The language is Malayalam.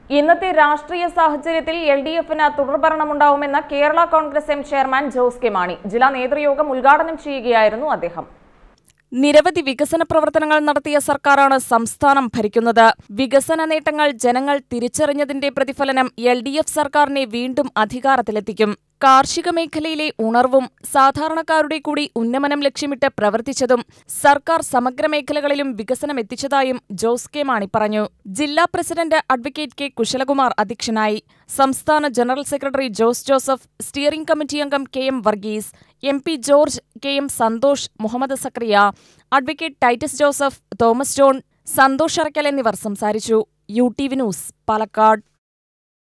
ഇന്നത്തെ രാഷ്ട്രീയ സാഹചര്യത്തിൽ എൽ ഡി എഫിന് തുടർഭരണമുണ്ടാവുമെന്ന് Kerala Congress M chairman Jose K Mani ജില്ലാ നേതൃയോഗം ഉദ്ഘാടനം ചെയ്യുകയായിരുന്നു അദ്ദേഹം നിരവധി വികസന പ്രവർത്തനങ്ങൾ നടത്തിയ സർക്കാരാണ് സംസ്ഥാനം ഭരിക്കുന്നത് വികസന നേട്ടങ്ങൾ ജനങ്ങൾ തിരിച്ചറിഞ്ഞതിന്റെ പ്രതിഫലനം എൽ ഡി എഫ് സർക്കാരിനെ വീണ്ടും അധികാരത്തിലെത്തിക്കും കാർഷിക മേഖലയിലെ ഉണർവും സാധാരണക്കാരുടെ കൂടി ഉന്നമനം ലക്ഷ്യമിട്ട് പ്രവർത്തിച്ചതും സർക്കാർ സമഗ്ര മേഖലകളിലും വികസനം എത്തിച്ചതായും ജോസ് കെ മാണി പറഞ്ഞു ജില്ലാ പ്രസിഡന്റ് അഡ്വക്കേറ്റ് കെ കുശലകുമാർ അധ്യക്ഷനായി സംസ്ഥാന general secretary Jose Joseph steering committee അംഗം K M Varghese M P George K M Santhosh Muhammad Zakariya advocate Titus Joseph Thomas John Santhosh Arakkal എന്നിവർ സംസാരിച്ചു U T V news Palakkad